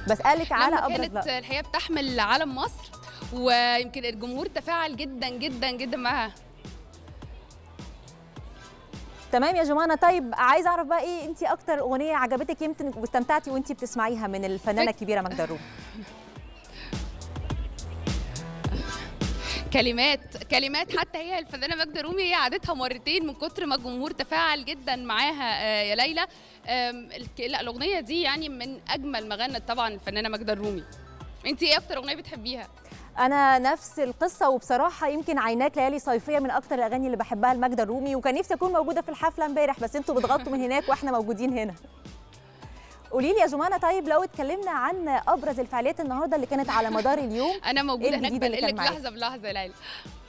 بسالك على لما ابرز كانت لقطة. الحقيقه بتحمل علم مصر ويمكن الجمهور تفاعل جدا جدا جدا معاها تمام يا جمانه طيب عايزه اعرف بقى ايه انت اكتر اغنيه عجبتك يمكن واستمتعتي وانت بتسمعيها من الفنانه فك- الكبيره ماجدة الرومي كلمات كلمات حتى هي الفنانه ماجدة رومي هي عادتها مرتين من كتر ما الجمهور تفاعل جدا معاها آه، يا ليلى آم، الك- لا الاغنيه دي يعني من اجمل ما غنت طبعا الفنانه ماجدة الرومي انت ايه اكتر اغنيه بتحبيها انا نفس القصه وبصراحه يمكن عيناك ليالي صيفيه من اكتر الاغاني اللي بحبها لماجدة الرومي وكان نفسي اكون موجوده في الحفله امبارح بس انتوا بتغطوا من هناك واحنا موجودين هنا قولي لي يا جمانه طيب لو اتكلمنا عن ابرز الفعاليات النهارده اللي كانت على مدار اليوم انا موجوده إيه هناك الجديد اللي بنقل كان لك معاك؟ لحظه بلحظه يا ليلى